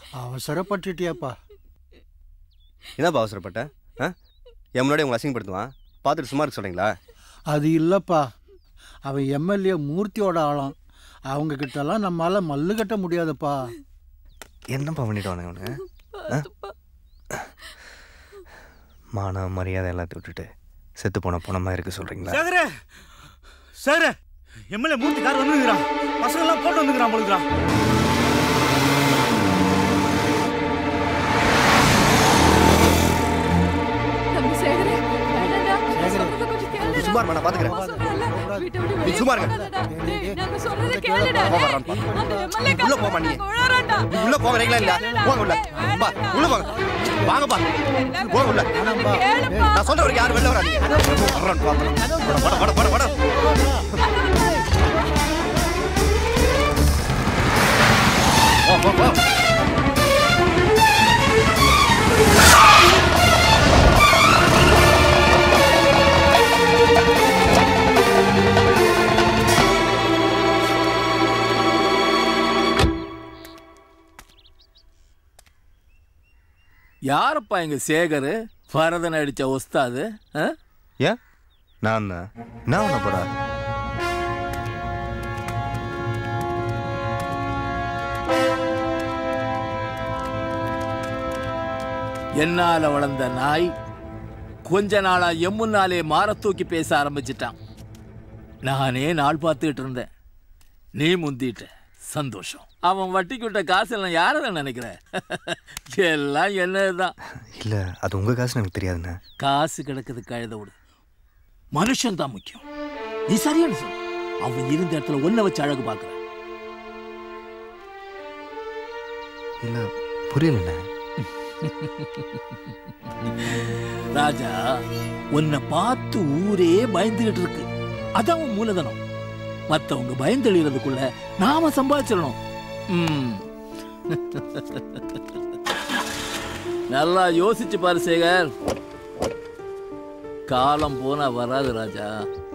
அவசரப்பட்டுட்டியாப்பா என்னப்பா அவசரப்பட்ட ஆ என் முன்னாடி உங்களை அசிங்கப்படுத்துவான் பார்த்துட்டு சும்மா இருக்க சொல்கிறீங்களா அது இல்லைப்பா அவன் எம்எல்ஏ மூர்த்தியோட ஆளாம் அவங்க கிட்டலாம் நம்மளால மல்லு கட்ட முடியாதுப்பா என்னப்பா பண்ணிட்டு அவனு மான மரியாதை எல்லாத்தையும் விட்டுட்டு செத்து போன போனமா இருக்க சொல்கிறீங்களா சேகரே சேகரே எம்எல்ஏ மூர்த்தி கார் வந்துருக்கிறான் பசங்க எல்லாம் போட்டு வந்துக்கிறான் போலுக்கிறான் தம்பி சேகரே வேண்டாம்டா. சொல்றத கொஞ்சம் கேளுடா. சும்மா இருமா, நான் பார்த்துக்கிறேன். சொல்றேன்ல. வீட்டை விட்டு நீ வெளியே சும்மா இருங்க. போகாதடா. டேய், நாங்க சொல்றத கேளுடா. கோவம் டேய். வரான்னு பாரு. அந்த எம்எல்ஏ உள்ள போம்மா நீ. உழறான்டா. நீ உள்ள போகிறீங்களா இல்லையா போங்க உள்ள பா உள்ள போங்க வாங்கப்பா போங்க உள்ள கேளுப்பா. நான் சொல்ற வரைக்கும் யாரும் வெளில வராதீங்க வர்றான்னு பார்த்துறேன். வட வட வட வட வா, வா, வா. யாரப்பா எங்க சேகர் பரதன் அடிச்ச ஒஸ்தாது ஆ? ஏன் நான் தான் நான் பண்ண போறா என்னால வளர்ந்த நாய் கொஞ்ச நாளா எம்முன்னாலே மாற தூக்கி பேச ஆரம்பிச்சிட்டான் நானே நாள் பார்த்துக்கிட்டு இருந்தேன் நீ முந்திட்ட சந்தோஷம் அவன் வட்டிக்கு விட்ட காசு எல்லாம் யாரதான் நினைக்கிற எல்லாம் என்னதுதான் இல்லை அது உங்கள் காசுன்னு எனக்கு தெரியாதுண்ணே காசு கிடக்குது கழுத விடு மனுஷன் தான் முக்கியம் நீ சரியான சொல் அவன் இருந்த இடத்துல ஒன்ன வச்சு அழகு பார்க்கற இல்லை புரியலண்ணே ராஜா உன்னை பார்த்து ஊரே பயந்துகிட்டு இருக்கு அதான் உன் மூலதனம் மத்தவங்க பயந்தெழிறதுக்குள்ள நாம சம்பாதிச்சிடணும் ம். நல்லா யோசிச்சு பாரு சேகர் காலம் போனா வராது ராஜா